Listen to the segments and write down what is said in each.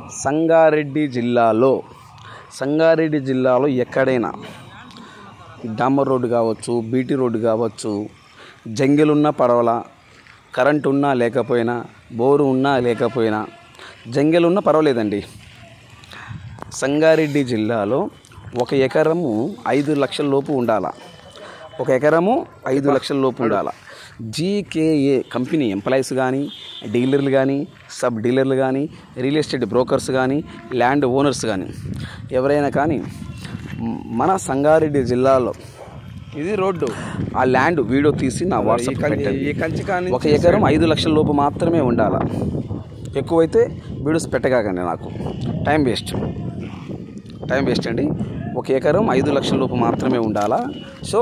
సంగారెడ్డి జిల్లాలో సంగారెడ్డి జిల్లాలో ఎక్కడైనా డాంబర్ రోడ్డు కావచ్చు బీటీ రోడ్డు కావచ్చు జంగిల్ ఉన్నా పర్వాలా కరెంట్ ఉన్నా లేకపోయినా బోరు ఉన్నా లేకపోయినా జంగిల్ ఉన్నా పర్వాలేదండి సంగారెడ్డి జిల్లాలో ఒక ఎకరము ఐదు లక్షల లోపు ఉండాలా ఒక ఎకరము ఐదు లక్షల లోపు ఉండాలా జీకేఏ కంపెనీ ఎంప్లాయీస్ కానీ డీలర్లు కానీ సబ్ డీలర్లు కానీ రియల్ ఎస్టేట్ బ్రోకర్స్ కానీ ల్యాండ్ ఓనర్స్ కానీ ఎవరైనా కానీ మ్, మన సంగారెడ్డి జిల్లాలో ఇది రోడ్డు ఆ ల్యాండ్ వీడియో తీసి నా వాట్సాప్ పెట్టండి ఈ కంచి కాని ఒక ఎకరం ఐదు లక్షల లోపు మాత్రమే ఉండాలా ఎక్కువైతే వీడియోస్ పెట్టగాకండి నాకు టైం వేస్ట్ టైం వేస్ట్ అండి ఒక ఎకరం ఐదు లక్షల లోపు మాత్రమే ఉండాలా సో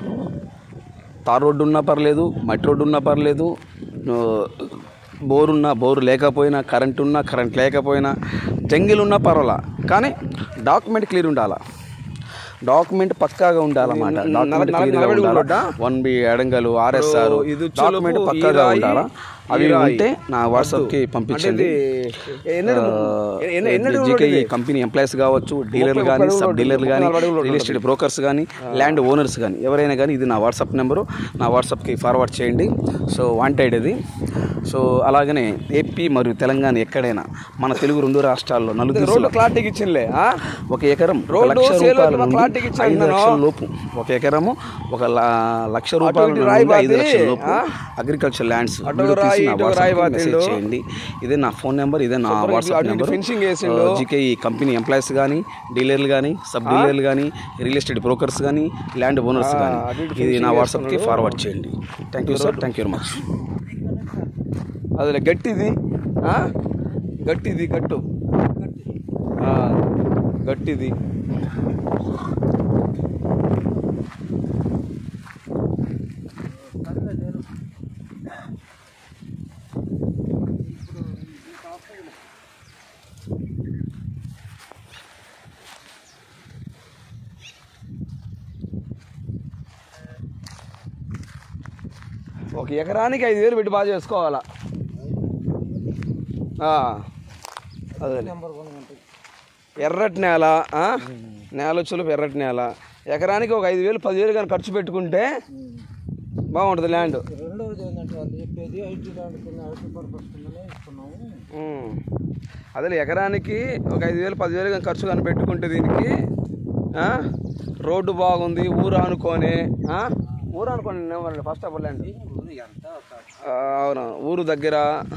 తార్ రోడ్డు ఉన్నా పర్లేదు మట్టి రోడ్డు ఉన్నా పర్లేదు ఆ, బోర్ ఉన్నా బోరు లేకపోయినా కరెంట్ ఉన్నా కరెంట్ లేకపోయినా జంగిల్ ఉన్నా పర్వాలా కానీ డాక్యుమెంట్ క్లియర్ ఉండాలా డాక్యుమెంట్ పక్కాగా ఉండాలన్నమాట నల- డాక్యుమెంట్ నల- క్లియర్గా నలభై అడుగుల ఉండాలా రోడ్డా? వన్ బి అడంగలు ఆర్ఎస్ఆర్ ఇది వచ్చే డాక్యుమెంట్ లోపు ఈ పక్కాగా రాయి, ఉండాలా అవి ఈ రాయి. ఉంటే నా వాట్సాప్కి పంపించండి అంటే ఇది ఎన్నడు- ఎన్న- ఎన్నడు రోడ్డు జీకే ఇది? కంపెనీ ఎంప్లాయీస్ కావచ్చు డీలర్లు ముప్పై కానీ అడుగుల సబ్ రోడ్డు, డీలర్లు కానీ ముప్పై నలభై అడుగుల రియల్ ఎస్టేట్ బ్రోకర్స్ కానీ ల్యాండ్ ఓనర్స్ కానీ ఎవరైనా కానీ ఇది నా వాట్సాప్ నెంబరు నా వాట్సాప్కి ఫార్వర్డ్ చేయండి సో వాంటెడ్ ఇది సో అలాగనే ఏపీ మరియు తెలంగాణ ఎక్కడైనా మన తెలుగు రెండు రాష్ట్రాల్లో నలుగు రోడ్డు క్లారిటీకి ఇచ్చిందిలే ఆ? ఒక ఎకరం ఒక రోడ్డు లక్ష సేల్ రూపాయల అవుతున్న నుండి క్లారిటీకి ఇచ్చాను ఐదు నేను. లక్షల లోపు ఒక ఎకరము ఒక ల- లక్ష రూపాయల ఇటు నుండి రాయి ఐదు బాతి, లక్షల లోపు ఆ? అగ్రికల్చర్ ల్యాండ్స్ అటు వీడియో తీసి రాయి, నా ఇటు వాట్సాప్కి రాయి బాతి మెసేజ్ ఇల్లు. చేయండి ఇదే నా ఫోన్ నెంబర్ ఇదే నా శుభ్రంగా వాట్సాప్ అటు ఇటు నెంబర్ ఫెన్సింగ్ వేసిండు. జీకే ఈ కంపెనీ ఎంప్లాయీస్ కానీ డీలర్లు కానీ సబ్ డీలర్లు కానీ రియల్ ఎస్టేట్ బ్రోకర్స్ కానీ ల్యాండ్ ఓనర్స్ ఆ, కానీ అటు ఇటు ఇది నా ఫెన్సింగ్ వాట్సాప్కి వేస్తున్నాడు. ఫార్వర్డ్ చేయండి thank you sir thank you very much అదిలే గట్టిది ఆ? గట్టిది గట్టు ఆ, గట్టిది ఒక ఎకరానికి ఐదు వేలు పెట్టి బాగా చేసుకోవాలా ఆ, అదే ఎర్రటి నేల ఆ? నేల చులుపు ఎర్రటి నేల ఎకరానికి ఒక ఐదు వేలు పదివేలు కానీ ఖర్చు పెట్టుకుంటే బాగుంటుంది ల్యాండ్ రెండవది ఏంటంటే వాళ్ళు చెప్పేది ఐటీ ల్యాండ్ కింద ఐటీ పర్పస్ కిందనే ఇస్తున్నాము ఉమ్. అదే ఎకరానికి ఒక ఐదు వేలు పదివేలు కానీ ఖర్చు కానీ పెట్టుకుంటే దీనికి ఆ? రోడ్డు బాగుంది ఊరు అనుకొని ఆ? ఊరు అనుకోని ఫస్ట్ ఆఫ్ ఆల్ ల్యాండ్ ఎంత ఆ, అవును ఊరు దగ్గర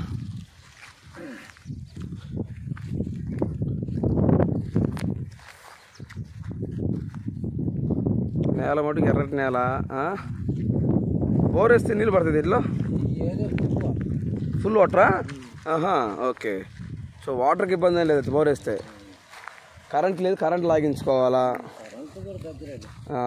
నేల మటుకు ఎర్రటి నేల ఆ? బోర్ వేస్తే నీళ్ళు పడుతుంది దీంట్లో ఏదో ఎక్కువ ఫుల్ వాటరా ఆహా ఓకే సో వాటర్కి ఇబ్బంది ఏం లేదు బోర్ వేస్తే కరెంట్ లేదు కరెంట్ లాగించుకోవాలా కరెంట్ కూడా దగ్గరే ఆ.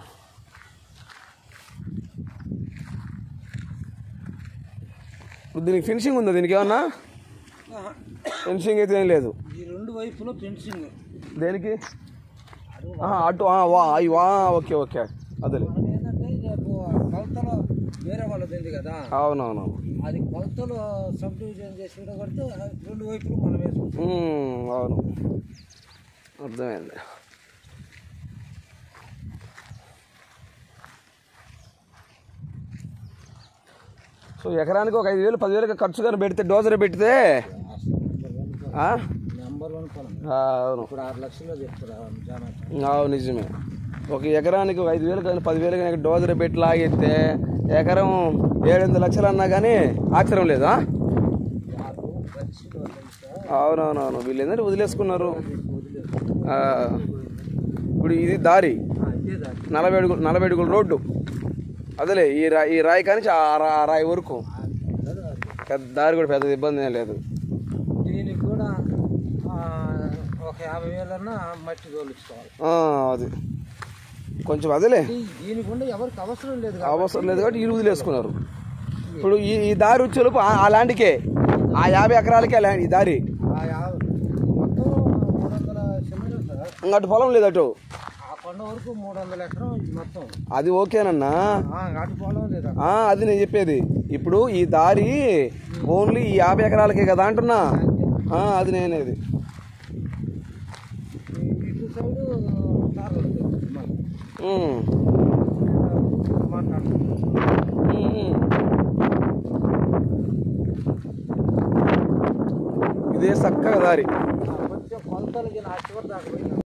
ఇప్పుడు దీనికి ఫినిషింగ్ ఉందా దీనికి ఏమన్నా ఫినిషింగ్ అయితే ఏం లేదు ఈ రెండు వైపులో ఫెన్సింగ్ దేనికి ఆహా, అటు ఆ, వా అయ్యి వా ఓకే ఓకే అదే మనం ఏంటంటే రేపు కొలతలో వేరే వాళ్ళది ఉంది కదా అవునవును అది కొలతలో సబ్ డివిజన్ చేసి విడగొడితే రెండు వైపులు మనం వేసుకుంటాం ఉమ్, అవును అర్థమైంది సో ఎకరానికి ఒక ఐదు వేలు పదివేలు ఖర్చు కానీ పెడితే డోజర్ పెడితే ఆ? నెంబర్ వన్ పొలం ఆ, అవును ఇప్పుడు ఆరు లక్షల్లో చెప్తారా జానా అవును నిజమే ఒక ఎకరానికి ఒక ఐదు వేలు కానీ పదివేలు కానీ డోజర్ పెట్టి లాగితే ఎకరం ఏడెనిమిది లక్షలు అన్నా కానీ ఆశ్చర్యం లేదా అవునవునవును వీళ్ళు ఏంటంటే వదిలేసుకున్నారు ఆ, ఇప్పుడు ఇది దారి ఇదే దారి నలభై అడుగులు నలభై అడుగుల రోడ్డు అదేలే ఈ రా ఈ రాయి కానీ ఆ రా- ఆ రాయి వరకు పెద్ద దారి కూడా పెద్ద ఇబ్బంది ఏం లేదు దీనికి కూడా ఆ, ఒక యాభై వేలన్నా మట్టి తోలుచుకోవాలి ఆ, అది కొంచెం అదేలే దీనికి ఉండే ఎవరికి అవసరం లేదు కదా. అవసరం లేదు కాబట్టి ఇరు వదిలేసుకున్నారు ఇప్పుడు ఈ ఈ దారి వచ్చేలోపు ఆ- ఆ ల్యాండ్కే ఆ యాభై ఎకరాలకే ఆ ల్యాండ్ ఈ దారి ఆ యాభై మొత్తం మూడు వందల చిల్లర సార్ ఇంకా అటు పొలం లేదు అటు ఆ కొండ వరకు మూడు వందల ఎకరం ఇది మొత్తం అది ఓకేనన్నా ఆ, అటు పొలం లేదా ఆ, అది నేను చెప్పేది ఇప్పుడు ఈ దారి ఓన్లీ ఈ యాభై ఎకరాలకే కదా అంటున్నా ఆ, అది నేనేది సైడు తాగొద్దు మళ్ళీ ఉమ్, మాట్లాడుతున్నాం ఉమ్, ఉమ్. ఇదే చక్కగా దారి కొంచెం కొలతలకి నా చివరి దాకా పోయినా